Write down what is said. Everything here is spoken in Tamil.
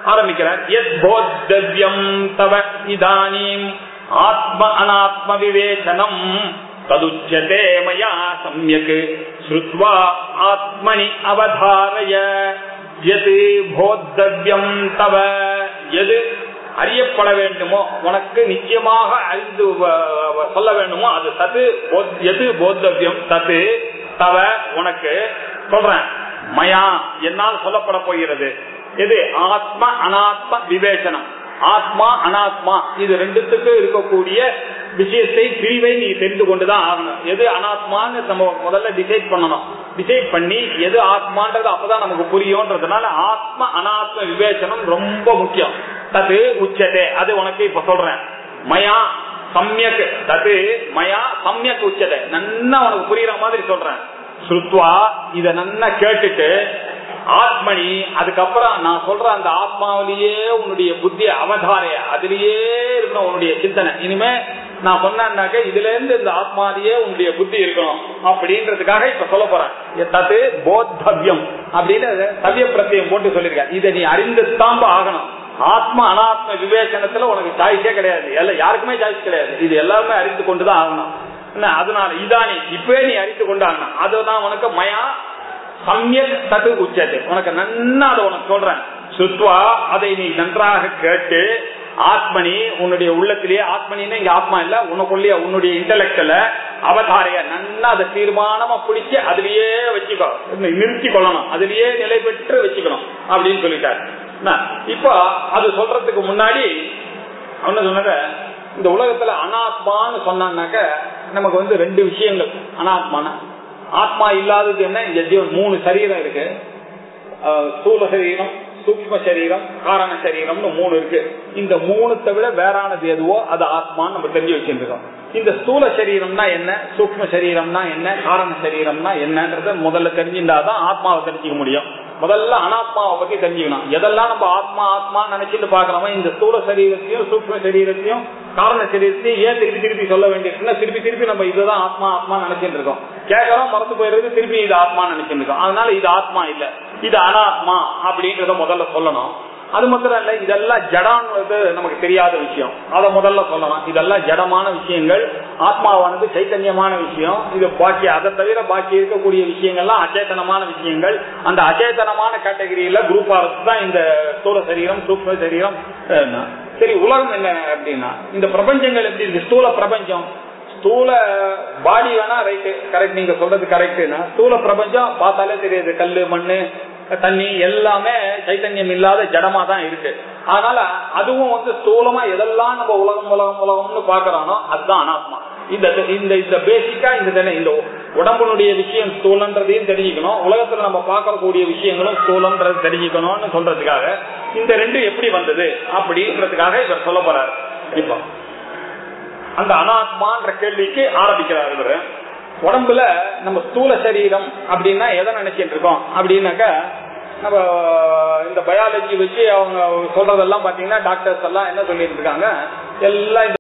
ஆரம்பிக்கிறார் எத் போத்தவ்யம் தவ இதானீம் ஆத்ம அனாத்ம விவேச்சனம் ததுச்சதே மயா சம்யக் ஸ்ருத்வா ஆத்மனி அவதாரய எது போத்தவ்யம் தவ எது அறியப்பட வேண்டுமோ உனக்கு நிச்சயமாக அறிந்து வ- வ- சொல்ல வேண்டுமோ அது தது போத்- எது போத்தவ்யம் தது தவ உனக்கு சொல்றேன் மயா என்னால் சொல்லப்பட போகிறது எது ஆத்ம அனாத்ம விவேச்சனம் ஆத்மா அனாத்மா இது ரெண்டுத்துக்கு இருக்கக்கூடிய விஷயத்தை பிரிவை நீ தெரிந்து கொண்டுதான் ஆகணும் எது அனாத்மான்னு நம்ம முதல்ல டிசைட் பண்ணணும் டிசைட் பண்ணி எது ஆத்மான்றது அப்பதான் நமக்கு புரியும்ன்றதுனால ஆத்ம அனாத்ம விவேச்சனம் ரொம்ப முக்கியம் தது உச்சதே அது உனக்கு இப்ப சொல்றேன் மயா சம்யக் தது மயா சம்யக் உச்சதே நன்னா உனக்கு புரியுற மாதிரி சொல்றேன் ஸ்ருத்வா இத நன்னா கேட்டுட்டு ஆத்மனி அதுக்கப்புறம் நான் சொல்ற அந்த ஆத்மாவிலேயே உன்னுடைய புத்தி அவதாரைய அதுலயே இருக்கணும் உன்னுடைய சிந்தனை இனிமே நான் சொன்னேன்னாக்க இதுல இருந்து இந்த ஆத்மாலேயே உன்னுடைய புத்தி இருக்கணும் அப்படின்றதுக்காக இப்ப சொல்ல போறேன் தது போத்தவ்யம் அப்படின்னு சவிய பிரத்தியம் போட்டு சொல்லிருக்கேன் இதை நீ அறிந்துதான் ஆகணும் ஆத்ம அனாத்ம விவேச்சனத்துல உனக்கு சாய்ஸே கிடையாது எல்லாம் யாருக்குமே சாய்ஸ் கிடையாது இது எல்லாருமே அறிந்து கொண்டுதான் ஆகணும் என்ன அதனால இதானி இப்பவே நீ அறிந்து கொண்டாகணும் அதுதான் உனக்கு மயா சமயக் தது உச்சது உனக்கு நன்னா அதை உனக்கு சொல்றேன் சுத்வா அதை நீ நன்றாக கேட்டு ஆத்மனி உன்னுடைய உள்ளத்திலேயே ஆத்மனின்னு இங்க ஆத்மா இல்ல உனக்குள்ளேயே உன்னுடைய இன்டலெக்ட்ல அவதாரைய நன்னா அதை தீர்மானமா பிடிச்சு அதுலயே வச்சுக்கோ நிறுத்தி கொள்ளணும் அதுலயே நிலை பெற்று வச்சுக்கணும் அப்படின்னு சொல்லிட்டாரு என்ன, இப்போ அது சொல்றதுக்கு முன்னாடி அவன சொன்னத இந்த உலகத்துல அனாத்மான்னு சொன்னாக்க நமக்கு வந்து ரெண்டு விஷயங்கள் அனாத்மான ஆத்மா இல்லாதது என்ன இந்த ஜீவன் மூணு சரீரம் இருக்கு அஹ் ஸ்தூல சரீரம் சூக்ம சரீரம் காரண சரீரம்னு மூணு இருக்கு இந்த மூணுத்தை விட வேறானது எதுவோ அது ஆத்மான்னு நம்ம தெரிஞ்சு வச்சிருக்கோம் இந்த ஸ்தூல சரீரம்னா என்ன சூக்ம சரீரம்னா என்ன காரண சரீரம்னா என்னன்றத முதல்ல தெரிஞ்சுட்டாதான் ஆத்மாவை தெரிஞ்சுக்க முடியும் முதல்ல அனாத்மாவை பத்தி தெரிஞ்சுக்கணும் எதெல்லாம் நம்ம ஆத்மா ஆத்மா நினைச்சிட்டு பாக்குறோமோ இந்த ஸ்தூல சரீரத்தையும் சூக்ம சரீரத்தையும் காரண சரீரத்தையும் ஏன் திருப்பி திருப்பி சொல்ல வேண்டியிருக்குன்னா திருப்பி திருப்பி நம்ம இதுதான் ஆத்மா ஆத்மா நினைச்சிட்டு இருக்கோம் கேட்கறோம் மறந்து போயிருக்கு திருப்பி இது ஆத்மா நினைச்சிட்டு இருக்கோம் அதனால இது ஆத்மா இல்ல இது அனாத்மா அப்படின்றத முதல்ல சொல்லணும் அது மாத்திரம் இல்ல இதெல்லாம் ஜடான்றது நமக்கு தெரியாத விஷயம் அதை முதல்ல சொல்லணும் இதெல்லாம் ஜடமான விஷயங்கள் ஆத்மாவானது சைத்தன்யமான விஷயம் இது பாக்கி அதை தவிர பாக்கி இருக்கக்கூடிய விஷயங்கள்லாம் அச்சேதனமான விஷயங்கள் அந்த அச்சேதனமான கேட்டகரியில குரூப் ஆகிறது தான் இந்த ஸ்தூல சரீரம் சூக்ம சரீரம் அஹ், சரி உலகம் என்ன அப்படின்னா இந்த பிரபஞ்சங்கள் எப்படி இருக்கு ஸ்தூல பிரபஞ்சம் ஸ்தூல பாடி வேணா ரைட்டு கரெக்ட் நீங்க சொல்றது கரெக்ட்னா ஸ்தூல பிரபஞ்சம் பார்த்தாலே தெரியுது கல்லு மண்ணு தண்ணி எல்லாமே சைத்தன்யம் இல்லாத ஜடமா தான் இருக்கு அதனால அதுவும் வந்து ஸ்தூலமா எதெல்லாம் நம்ம உலகம் உலகம் உலகம்னு பாக்குறானோ அதுதான் அனாத்மா இந்த இந்த இந்த பேசிக்கா இந்த தின- இந்த உடம்புனுடைய விஷயம் ஸ்தூலன்றதையும் தெரிஞ்சுக்கணும் உலகத்துல நம்ம பார்க்கக்கூடிய விஷயங்களும் ஸ்தூலன்றது தெரிஞ்சுக்கணும்னு சொல்றதுக்காக இந்த ரெண்டும் எப்படி வந்தது அப்படின்றதுக்காக இவர் சொல்ல போறாரு இப்போ அந்த அனாத்மான்ற கேள்விக்கு ஆரம்பிக்கிறார் இவரு உடம்புல நம்ம ஸ்தூல சரீரம் அப்படின்னா எதை நினைச்சிட்டு இருக்கோம் அப்படின்னாக்கா நம்ம இந்த பயாலஜி வச்சு அவங்க சொல்றதெல்லாம் பாத்தீங்கன்னா டாக்டர்ஸ் எல்லாம் என்ன சொல்லிட்டு இருக்காங்க எல்லாம் இந்த